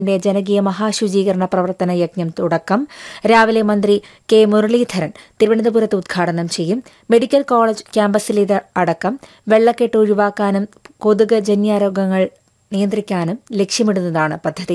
ന്റെ ജനകീയ മഹാശുചീകരണ പ്രവർത്തന യജ്ഞം തുടക്കം രാവിലെ മന്ത്രി കെ മുരളീധരൻ തിരുവനന്തപുരത്ത് ഉദ്ഘാടനം ചെയ്യും മെഡിക്കൽ കോളേജ് ക്യാമ്പസിലേത് അടക്കം വെള്ളക്കെട്ട് ഒഴിവാക്കാനും കൊതുക് ജന്യരോഗങ്ങൾ നിയന്ത്രിക്കാനും ലക്ഷ്യമിടുന്നതാണ് പദ്ധതി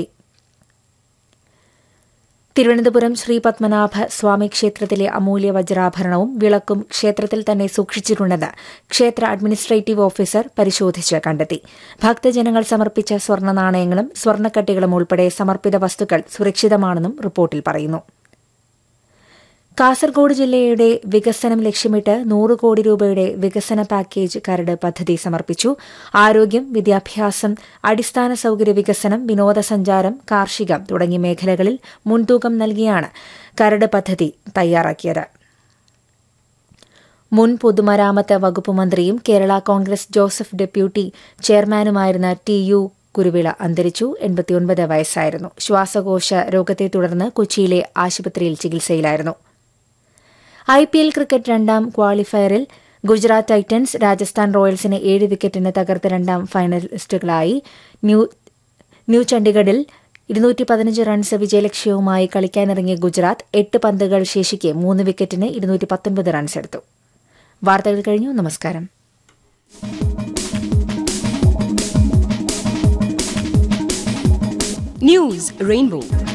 തിരുവനന്തപുരം ശ്രീ പത്മനാഭ സ്വാമി ക്ഷേത്രത്തിലെ അമൂല്യ വജ്രാഭരണവും വിളക്കും ക്ഷേത്രത്തിൽ തന്നെ സൂക്ഷിച്ചിട്ടുണ്ടെന്ന് ക്ഷേത്ര അഡ്മിനിസ്ട്രേറ്റീവ് ഓഫീസർ പരിശോധിച്ച് കണ്ടെത്തി ഭക്തജനങ്ങൾ സമർപ്പിച്ച സ്വർണ്ണ നാണയങ്ങളും സ്വർണ്ണക്കട്ടികളും ഉൾപ്പെടെ സമർപ്പിത വസ്തുക്കൾ സുരക്ഷിതമാണെന്നും റിപ്പോർട്ടിൽ പറയുന്നു കാസർഗോഡ് ജില്ലയുടെ വികസനം ലക്ഷ്യമിട്ട് നൂറ് കോടി രൂപയുടെ വികസന പാക്കേജ് കരട് പദ്ധതി സമർപ്പിച്ചു ആരോഗ്യം വിദ്യാഭ്യാസം അടിസ്ഥാന സൌകര്യ വികസനം വിനോദസഞ്ചാരം കാർഷികം തുടങ്ങിയ മേഖലകളിൽ മുൻതൂക്കം നൽകിയാണ് കരട് പദ്ധതി തയ്യാറാക്കിയത് മുൻ പൊതുമരാമത്ത് വകുപ്പ് മന്ത്രിയും കേരള കോൺഗ്രസ് ജോസഫ് ഡെപ്യൂട്ടി ചെയർമാനുമായിരുന്ന ടി യു കുരുവിള അന്തരിച്ചു എൺപത്തിയൊൻപത് വയസ്സായിരുന്നു ശ്വാസകോശ രോഗത്തെ തുടർന്ന് കൊച്ചിയിലെ ആശുപത്രിയിൽ ചികിത്സയിലായിരുന്നു ഐ പി എൽ ക്രിക്കറ്റ് രണ്ടാം ക്വാളിഫയറിൽ ഗുജറാത്ത് ടൈറ്റൻസ് രാജസ്ഥാൻ റോയൽസിനെ ഏഴ് വിക്കറ്റിന് തകർത്ത് രണ്ടാം ഫൈനലിസ്റ്റുകളായി ന്യൂ ന്യൂ ചണ്ഡിഗഡിൽ ഇരുന്നൂറ്റി പതിനഞ്ച് റൺസ് വിജയലക്ഷ്യവുമായി കളിക്കാനിറങ്ങിയ ഗുജറാത്ത് എട്ട് പന്തുകൾ ശേഷിക്കെ മൂന്ന് വിക്കറ്റിന് ഇരുന്നൂറ്റി പത്തൊൻപത് റൺസ് എടുത്തു വാർത്തകൾ കഴിഞ്ഞു നമസ്കാരം News Rainbow.